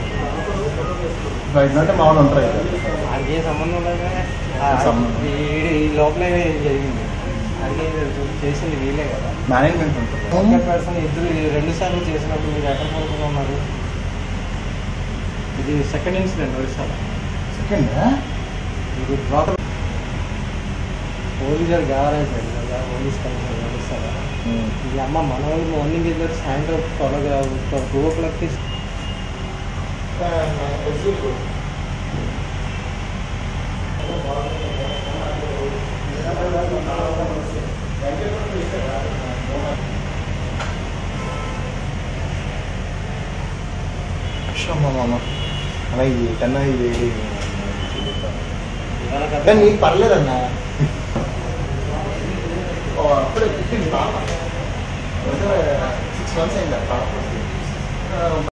బయట అంటే మామూలు ఉంటారు అయితే దానికి ఏ సంబంధం లేదు సంబంధం. ఈ ఈ లోపల ఏం జరిగింది అది చేసింది వీలే కదా మేనేజ్మెంట్ ఉంటుంది ఒకే పర్సన్ ఇద్దరు రెండు సార్లు చేసినప్పుడు మీరు ఎక్కడ పడుకుని ఉన్నారు ఇది సెకండ్ ఇన్సిడెంట్ ఒడిశాలో సెకండ్ ఇది బ్రోకర్ పోలీసులు గారైపోయింది కదా పోలీస్ కమిషనర్ ఒడిశాలో ఈ అమ్మ మన వాళ్ళు మార్నింగ్ ఇద్దరు సాయంత్రం త్వరగా టూ ఓ క్లాక్కి మామ అలా ఇది కన్నా ఇది వేడి కానీ నీకు పర్లేదన్నా ఓ, అప్పుడే పుట్టింది పాప సిక్స్ మంత్స్ అయింది ఆ పాప